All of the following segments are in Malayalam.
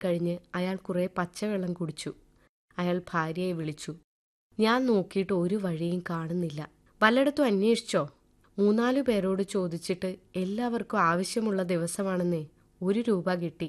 കഴിഞ്ഞ് അയാൾ കുറെ പച്ചവെള്ളം കുടിച്ചു അയാൾ ഭാര്യയെ വിളിച്ചു ഞാൻ നോക്കിയിട്ട് ഒരു വഴിയും കാണുന്നില്ല വല്ലയിടത്തും അന്വേഷിച്ചോ മൂന്നാലു പേരോട് ചോദിച്ചിട്ട് എല്ലാവർക്കും ആവശ്യമുള്ള ദിവസമാണെന്നേ ഒരു രൂപ കിട്ടി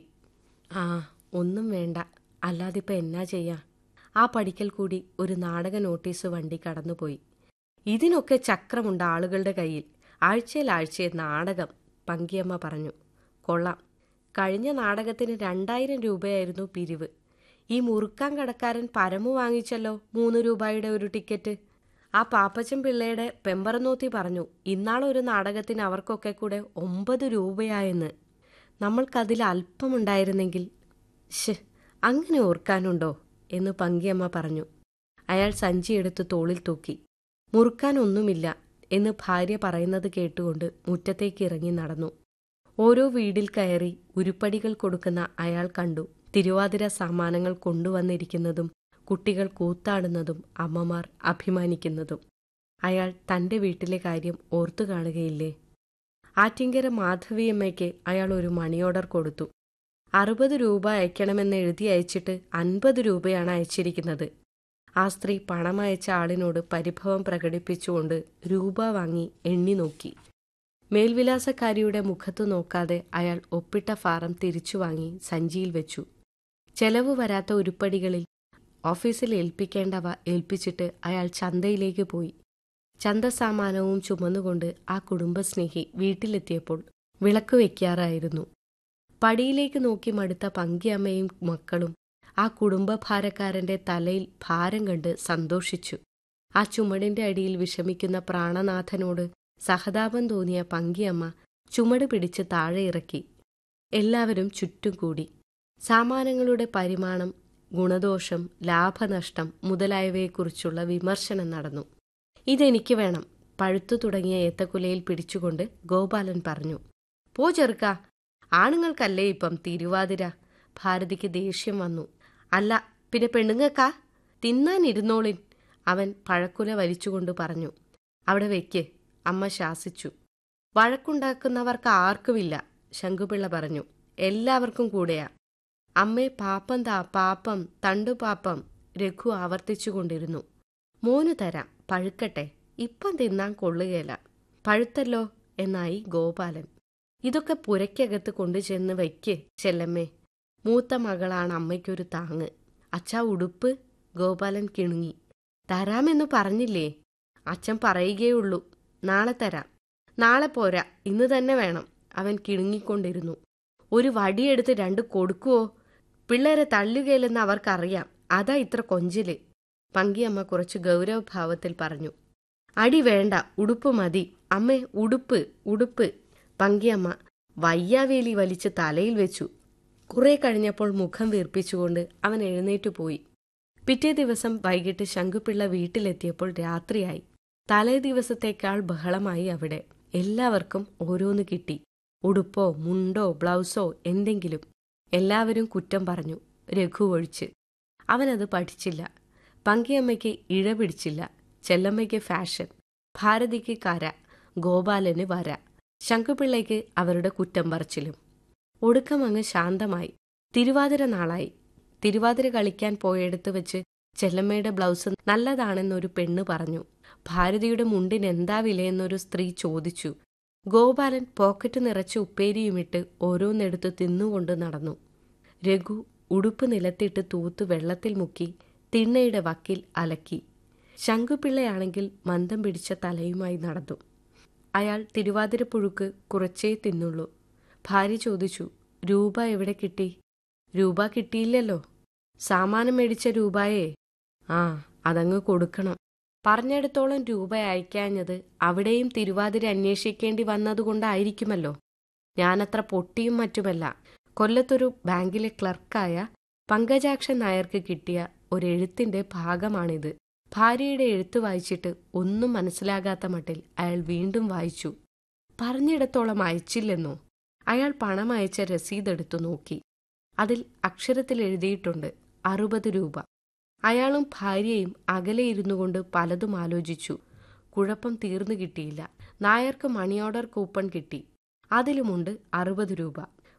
ആ ഒന്നും വേണ്ട അല്ലാതിപ്പോൾ എന്നാ ചെയ്യാ ആ പടിക്കൽ കൂടി ഒരു നാടക നോട്ടീസ് വണ്ടി കടന്നുപോയി ഇതിനൊക്കെ ചക്രമുണ്ട് ആളുകളുടെ കയ്യിൽ ആഴ്ചയിൽ ആഴ്ചയിൽ നാടകം പങ്കിയമ്മ പറഞ്ഞു കൊള്ളാം കഴിഞ്ഞ നാടകത്തിന് രണ്ടായിരം രൂപയായിരുന്നു പിരിവ് ഈ മുറുക്കാൻ കടക്കാരൻ പരമു വാങ്ങിച്ചല്ലോ മൂന്ന് രൂപയുടെ ഒരു ടിക്കറ്റ് ആ പാപ്പച്ചൻ പിള്ളയുടെ പെമ്പറനോത്തി പറഞ്ഞു ഇന്നാളൊരു നാടകത്തിന് അവർക്കൊക്കെ കൂടെ ഒമ്പത് രൂപയായെന്ന് നമ്മൾക്കതിൽ അല്പമുണ്ടായിരുന്നെങ്കിൽ ഷ് അങ്ങനെ ഓർക്കാനുണ്ടോ എന്ന് പങ്കിയമ്മ പറഞ്ഞു അയാൾ സഞ്ചിയെടുത്ത് തോളിൽ തൂക്കി മുറുക്കാനൊന്നുമില്ല എന്ന് ഭാര്യ പറയുന്നത് കേട്ടുകൊണ്ട് മുറ്റത്തേക്ക് ഇറങ്ങി നടന്നു ഓരോ വീടിൽ കയറി ഉരുപ്പടികൾ കൊടുക്കുന്ന അയാൾ കണ്ടു തിരുവാതിര സാമാനങ്ങൾ കൊണ്ടുവന്നിരിക്കുന്നതും കുട്ടികൾ കൂത്താടുന്നതും അമ്മമാർ അഭിമാനിക്കുന്നതും അയാൾ തന്റെ വീട്ടിലെ കാര്യം ഓർത്തു കാണുകയില്ലേ ആറ്റിങ്കര മാധവിയമ്മയ്ക്ക് അയാൾ ഒരു മണി ഓർഡർ കൊടുത്തു അറുപത് രൂപ അയക്കണമെന്ന് എഴുതി അയച്ചിട്ട് അൻപത് രൂപയാണ് അയച്ചിരിക്കുന്നത് ആ സ്ത്രീ പണം അയച്ച ആളിനോട് പരിഭവം പ്രകടിപ്പിച്ചുകൊണ്ട് രൂപ വാങ്ങി എണ്ണി നോക്കി മേൽവിലാസക്കാരിയുടെ മുഖത്തു നോക്കാതെ അയാൾ ഒപ്പിട്ട ഫാറം തിരിച്ചു വാങ്ങി സഞ്ചിയിൽ വെച്ചു ചെലവ് വരാത്ത ഉരുപ്പടികളിൽ ഓഫീസിൽ ഏൽപ്പിക്കേണ്ടവ ഏൽപ്പിച്ചിട്ട് അയാൾ ചന്തയിലേക്ക് പോയി ചന്തസാമാനവും ചുമന്നുകൊണ്ട് ആ കുടുംബസ്നേഹി വീട്ടിലെത്തിയപ്പോൾ വിളക്ക് വയ്ക്കാറായിരുന്നു പടിയിലേക്ക് നോക്കി മടുത്ത പങ്കിയമ്മയും മക്കളും ആ കുടുംബഭാരക്കാരന്റെ തലയിൽ ഭാരം കണ്ട് സന്തോഷിച്ചു ആ ചുമടിന്റെ അടിയിൽ വിഷമിക്കുന്ന പ്രാണനാഥനോട് സഹതാപം തോന്നിയ പങ്കിയമ്മ ചുമട് പിടിച്ച് താഴെ ഇറക്കി എല്ലാവരും ചുറ്റും കൂടി സാമാനങ്ങളുടെ പരിമാണം ഗുണദോഷം ലാഭനഷ്ടം മുതലായവയെക്കുറിച്ചുള്ള വിമർശനം നടന്നു ഇതെനിക്ക് വേണം പഴുത്തു തുടങ്ങിയ ഏത്തക്കുലയിൽ പിടിച്ചുകൊണ്ട് ഗോപാലൻ പറഞ്ഞു പോ ചെറുക്ക ആണുങ്ങൾക്കല്ലേ ഇപ്പം തിരുവാതിര ഭാരതിക്ക് ദേഷ്യം വന്നു അല്ല പിന്നെ പെണ്ണുങ്ങൾക്കാ തിന്നാനിരുന്നോളിൻ അവൻ പഴക്കുല വലിച്ചുകൊണ്ട് പറഞ്ഞു അവിടെ വെക്ക് അമ്മ ശാസിച്ചു വഴക്കുണ്ടാക്കുന്നവർക്ക് ആർക്കുമില്ല ശങ്കുപിള്ള പറഞ്ഞു എല്ലാവർക്കും കൂടെയാ അമ്മേ പാപ്പം താ പാപ്പം തണ്ടുപാപ്പം രഘു ആവർത്തിച്ചുകൊണ്ടിരുന്നു മോനു തരാം പഴുക്കട്ടെ ഇപ്പം തിന്നാൻ കൊള്ളുകയില്ല പഴുത്തല്ലോ എന്നായി ഗോപാലൻ ഇതൊക്കെ പുരയ്ക്കകത്ത് കൊണ്ടുചെന്ന് വയ്ക്ക് ചെല്ലമ്മേ മൂത്ത മകളാണ് അമ്മയ്ക്കൊരു താങ്ങ് അച്ഛാ ഉടുപ്പ് ഗോപാലൻ കിണുങ്ങി തരാമെന്നു പറഞ്ഞില്ലേ അച്ഛൻ പറയുകയുള്ളൂ നാളെ തരാം നാളെ പോരാ ഇന്ന് തന്നെ വേണം അവൻ കിണുങ്ങിക്കൊണ്ടിരുന്നു ഒരു വടിയെടുത്ത് രണ്ട് കൊടുക്കുവോ പിള്ളേരെ തള്ളുകയില്ലെന്ന് അവർക്കറിയാം അതാ ഇത്ര കൊഞ്ചില് പങ്കിയമ്മ കുറച്ച് ഗൗരവഭാവത്തിൽ പറഞ്ഞു അടി വേണ്ട ഉടുപ്പ് മതി അമ്മേ ഉടുപ്പ് ഉടുപ്പ് പങ്കിയമ്മ വയ്യാവേലി വലിച്ച് തലയിൽ വെച്ചു കുറെ കഴിഞ്ഞപ്പോൾ മുഖം വീർപ്പിച്ചുകൊണ്ട് അവൻ എഴുന്നേറ്റു പോയി പിറ്റേ ദിവസം വൈകിട്ട് ശങ്കുപിള്ള വീട്ടിലെത്തിയപ്പോൾ രാത്രിയായി തലേ ദിവസത്തേക്കാൾ ബഹളമായി അവിടെ എല്ലാവർക്കും ഓരോന്ന് കിട്ടി ഉടുപ്പോ മുണ്ടോ ബ്ലൗസോ എന്തെങ്കിലും എല്ലാവരും കുറ്റം പറഞ്ഞു രഘു ഒഴിച്ച് അവനത് പഠിച്ചില്ല പങ്കിയമ്മയ്ക്ക് ഇഴ പിടിച്ചില്ല ചെല്ലമ്മയ്ക്ക് ഫാഷൻ ഭാരതിക്ക് കര ഗോപാലന് വര ശങ്കുപിള്ളയ്ക്ക് അവരുടെ കുറ്റം പറച്ചിലും ഒടുക്കം അങ്ങ് ശാന്തമായി തിരുവാതിര നാളായി തിരുവാതിര കളിക്കാൻ പോയെടുത്ത് വെച്ച് ചെല്ലമ്മയുടെ ബ്ലൗസ് നല്ലതാണെന്നൊരു പെണ്ണ് പറഞ്ഞു ഭാരതിയുടെ മുണ്ടിന് എന്താ വിലയെന്നൊരു സ്ത്രീ ചോദിച്ചു ഗോപാലൻ പോക്കറ്റ് നിറച്ച് ഉപ്പേരിയുമിട്ട് ഓരോന്നെടുത്ത് തിന്നുകൊണ്ട് നടന്നു രഘു ഉടുപ്പ് നിലത്തിട്ട് തൂത്ത് വെള്ളത്തിൽ മുക്കി തിണ്ണയുടെ വക്കിൽ അലക്കി ശങ്കുപിള്ളയാണെങ്കിൽ മന്ദം പിടിച്ച തലയുമായി നടന്നു അയാൾ തിരുവാതിരപ്പുഴുക്ക് കുറച്ചേ തിന്നുള്ളൂ ഭാര്യ ചോദിച്ചു രൂപ എവിടെ കിട്ടി രൂപ കിട്ടിയില്ലല്ലോ സാമാനം മേടിച്ച രൂപയേ ആ അതങ്ങ് കൊടുക്കണം പറഞ്ഞിടത്തോളം രൂപ അയക്കാഞ്ഞത് അവിടെയും തിരുവാതിര അന്വേഷിക്കേണ്ടി വന്നതുകൊണ്ടായിരിക്കുമല്ലോ ഞാനത്ര പൊട്ടിയും മറ്റുമല്ല കൊല്ലത്തൊരു ബാങ്കിലെ ക്ലർക്കായ പങ്കജാക്ഷൻ നായർക്ക് കിട്ടിയ ഒരെഴുത്തിന്റെ ഭാഗമാണിത് ഭാര്യയുടെ എഴുത്ത് വായിച്ചിട്ട് ഒന്നും മനസ്സിലാകാത്ത മട്ടിൽ അയാൾ വീണ്ടും വായിച്ചു പറഞ്ഞിടത്തോളം അയച്ചില്ലെന്നോ അയാൾ പണം അയച്ച രസീത് എടുത്തു നോക്കി അതിൽ അക്ഷരത്തിൽ എഴുതിയിട്ടുണ്ട് അറുപത് രൂപ അയാളും ഭാര്യയും അകലെ ഇരുന്നു കൊണ്ട് പലതും ആലോചിച്ചു കുഴപ്പം തീർന്നു കിട്ടിയില്ല നായർക്ക് മണി ഓർഡർ കൂപ്പൺ കിട്ടി അതിലുമുണ്ട് അറുപത് രൂപ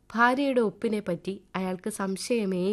ഭാര്യയുടെ ഒപ്പിനെപ്പറ്റി അയാൾക്ക് സംശയമേ